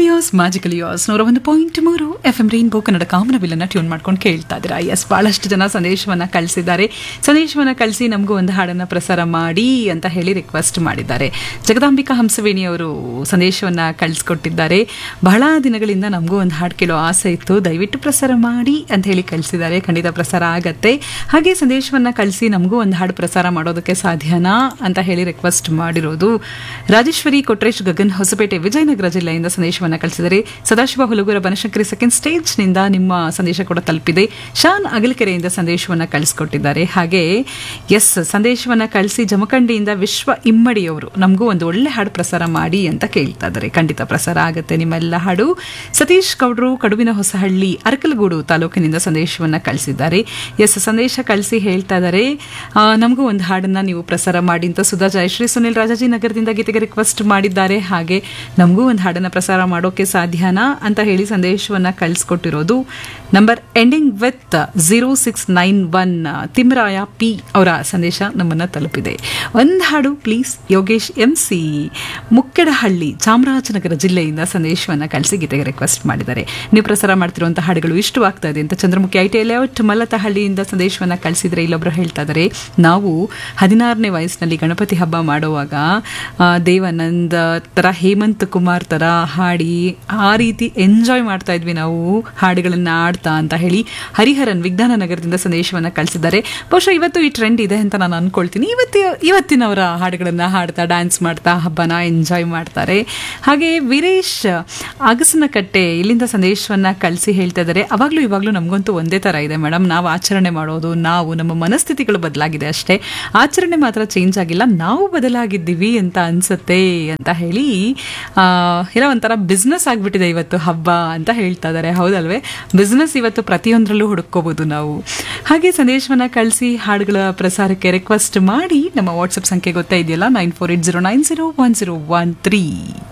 radios magical ಯೋಸ್ ನೂರ ಒಂದು point ಮೂರು ಎಫ್ ಎಂ ರೈನ್ಬೋ ಕನ್ನಡ ಕಾಮನಬಿಲ್ಲನ್ನ ಟ್ಯೂನ್ ಮಾಡ್ಕೊಂಡು ಕೇಳ್ತಾ ಇದ್ದೀರಾ ಎಸ್ ಬಹಳಷ್ಟು ಜನ ಸಂದೇಶವನ್ನ ಕಳಿಸಿದ್ದಾರೆ ಸಂದೇಶವನ್ನ ಕಳಿಸಿ ನಮಗೂ ಒಂದು ಹಾಡನ್ನ ಪ್ರಸಾರ ಮಾಡಿ ಅಂತ ಹೇಳಿ ರಿಕ್ವೆಸ್ಟ್ ಮಾಡಿದ್ದಾರೆ ಜಗದಾಂಬಿಕಾ ಹಂಸವೇಣಿ ಅವರು ಸಂದೇಶವನ್ನ ಕಳಿಸ್ಕೊಟ್ಟಿದ್ದಾರೆ ಬಹಳ ದಿನಗಳಿಂದ ನಮಗೂ ಒಂದು ಹಾಡು ಕೇಳೋ ಆಸೆ ಇತ್ತು ದಯವಿಟ್ಟು ಪ್ರಸಾರ ಮಾಡಿ ಅಂತ ಹೇಳಿ ಕಳಿಸಿದ್ದಾರೆ ಖಂಡಿತ ಪ್ರಸಾರ ಆಗತ್ತೆ ಹಾಗೆ ಸಂದೇಶವನ್ನ ಕಳಿಸಿ ನಮಗೂ ಒಂದು ಹಾಡು ಪ್ರಸಾರ ಮಾಡೋದಕ್ಕೆ ಸಾಧ್ಯನಾ ಅಂತ ಹೇಳಿ ರಿಕ್ವೆಸ್ಟ್ ಮಾಡಿರೋದು ರಾಜೇಶ್ವರಿ ಕೊಟ್ರೇಶ್ ಗಗನ್ ಹೊಸಪೇಟೆ ವಿಜಯನಗರ ಜಿಲ್ಲೆಯಿಂದ ಸಂದೇಶವನ್ನ ಕಳಿಸಿದರೆ ಸದಾಶಿವ ಹುಲಗೂರ ಬನಶಂಕರಿ ಸೆಕೆಂಡ್ ಸ್ಟೇಜ್ ನಿಂದ ನಿಮ್ಮ ಸಂದೇಶ ಕೂಡ ತಲುಪಿದೆ ಶಾನ್ ಅಗಲಕೆರೆಯಿಂದ ಸಂದೇಶವನ್ನ ಕಳಿಸ್ಕೊಟ್ಟಿದ್ದಾರೆ ಹಾಗೆ ಎಸ್ ಸಂದೇಶವನ್ನ ಕಳಿಸಿ ಜಮಖಂಡಿಯಿಂದ ವಿಶ್ವ ಇಮ್ಮಡಿಯವರು ನಮಗೂ ಒಂದು ಒಳ್ಳೆ ಹಾಡು ಪ್ರಸಾರ ಮಾಡಿ ಅಂತ ಕೇಳ್ತಾ ಇದ್ದಾರೆ ಖಂಡಿತ ಪ್ರಸಾರ ಆಗುತ್ತೆ ನಿಮ್ಮೆಲ್ಲ ಹಾಡು ಸತೀಶ್ ಗೌಡ್ರು ಕಡುವಿನ ಹೊಸಹಳ್ಳಿ ಅರಕಲಗೂಡು ತಾಲೂಕಿನಿಂದ ಸಂದೇಶವನ್ನ ಕಳಿಸಿದ್ದಾರೆ ಎಸ್ ಸಂದೇಶ ಕಳಿಸಿ ಹೇಳ್ತಾ ಇದ್ದಾರೆ ಆ, ನಮಗೂ ಒಂದು ಹಾಡನ್ನ ನೀವು ಪ್ರಸಾರ ಮಾಡಿ ಅಂತ ಸುಧಾ ಜಯಶ್ರೀ ಸುನಿಲ್ ರಾಜಾಜಿ ನಗರದಿಂದ ಗೀತೆಗೆ ರಿಕ್ವೆಸ್ಟ್ ಮಾಡಿದ್ದಾರೆ ಹಾಗೆ ನಮಗೂ ಒಂದು ಹಾಡನ್ನ ಪ್ರಸಾರ ಮಾಡೋಕೆ ಸಾಧ್ಯನಾ ಅಂತ ಹೇಳಿ ಸಂದೇಶವನ್ನ ಕಳಿಸ್ಕೊಟ್ಟಿರೋದು number ending with zero six nine one Thimraya P ಅವರ ಸಂದೇಶ ನಮ್ಮನ್ನ ತಲುಪಿದೆ ಒಂದು ಹಾಡು please Yogesh M C Mukkedahalli Chamarajanagar ಜಿಲ್ಲೆಯಿಂದ ಸಂದೇಶವನ್ನ ಕಳಿಸಿ ಗೀತೆಗೆ ರಿಕ್ವೆಸ್ಟ್ ಮಾಡಿದ್ದಾರೆ ನೀವು ಪ್ರಸಾರ ಮಾಡ್ತಿರುವಂತಹ ಹಾಡುಗಳು ಇಷ್ಟವಾಗ್ತಾ ಇದೆ ಅಂತ ಚಂದ್ರಮುಖಿ ಐ ಟಿ ಲೇಔಟ್ ಮಲ್ಲತಹಳ್ಳಿಯಿಂದ ಸಂದೇಶವನ್ನ ಕಳಿಸಿದ್ರೆ ಇಲ್ಲೊಬ್ರು ಹೇಳ್ತಾ ಇದ್ದಾರೆ ನಾವು ಹದಿನಾರನೇ ವಯಸ್ಸಿನಲ್ಲಿ ಗಣಪತಿ ಹಬ್ಬ ಮಾಡುವಾಗ ಆ, ದೇವಾನಂದ್ ತರ ಹೇಮಂತ್ ಕುಮಾರ್ ತರ ಹಾಡಿ ಆ ರೀತಿ ಎಂಜಾಯ್ ಮಾಡ್ತಾ ಇದ್ವಿ ನಾವು ಹಾಡುಗಳನ್ನ ಆಡ್ತಾ ಅಂತ ಹೇಳಿ ಹರಿಹರನ್ ವಿಜ್ಞಾನ ನಗರದಿಂದ ಸಂದೇಶವನ್ನ ಕಳಿಸಿದ್ದಾರೆ ಬಹುಶಃ ಇವತ್ತು ಈ ಟ್ರೆಂಡ್ ಇದೆ ಅಂತ ನಾನು ಅನ್ಕೊಳ್ತೀನಿ ಇವತ್ತಿ ಇವತ್ತಿನವರ ಹಾಡುಗಳನ್ನ ಹಾಡ್ತಾ ಡ್ಯಾನ್ಸ್ ಮಾಡ್ತಾ ಹಬ್ಬನ ಎಂಜಾಯ್ ಮಾಡ್ತಾರೆ ಹಾಗೆ ವೀರೇಶ್ ಅಗಸನಕಟ್ಟೆ ಇಲ್ಲಿಂದ ಸಂದೇಶವನ್ನ ಕಳಿಸಿ ಹೇಳ್ತಾ ಇದ್ದಾರೆ ಅವಾಗ್ಲೂ ಇವಾಗ್ಲೂ ನಮಗಂತೂ ಒಂದೇ ತರ ಇದೆ ಮೇಡಮ್ ನಾವು ಆಚರಣೆ ಮಾಡೋದು ನಾವು ನಮ್ಮ ಮನಸ್ಥಿತಿಗಳು ಬದಲಾಗಿದೆ ಅಷ್ಟೇ ಆಚರಣೆ ಮಾತ್ರ ಚೇಂಜ್ ಆಗಿಲ್ಲ ನಾವು ಬದಲಾಗಿದ್ದೀವಿ ಅಂತ ಅನ್ಸುತ್ತೆ ಅಂತ ಹೇಳಿ ಆ, ಏನೋ ಒಂಥರ ಬಿಸ್ನೆಸ್ ಆಗ್ಬಿಟ್ಟಿದೆ ಇವತ್ತು ಹಬ್ಬ ಅಂತ ಹೇಳ್ತಾ ಇದ್ದಾರೆ ಹೌದಲ್ವೇ ಬಿಸ್ನೆಸ್ ಇವತ್ತು ಪ್ರತಿಯೊಂದರಲ್ಲೂ ಹುಡುಕೋಬಹುದು ನಾವು ಹಾಗೆ ಸಂದೇಶವನ್ನ ಕಳಿಸಿ ಹಾಡುಗಳ ಪ್ರಸಾರಕ್ಕೆ ರಿಕ್ವೆಸ್ಟ್ ಮಾಡಿ ನಮ್ಮ ವಾಟ್ಸಪ್ ಸಂಖ್ಯೆ ಗೊತ್ತಾ ಇದೆಯಲ್ಲ nine four eight zero nine zero one zero one three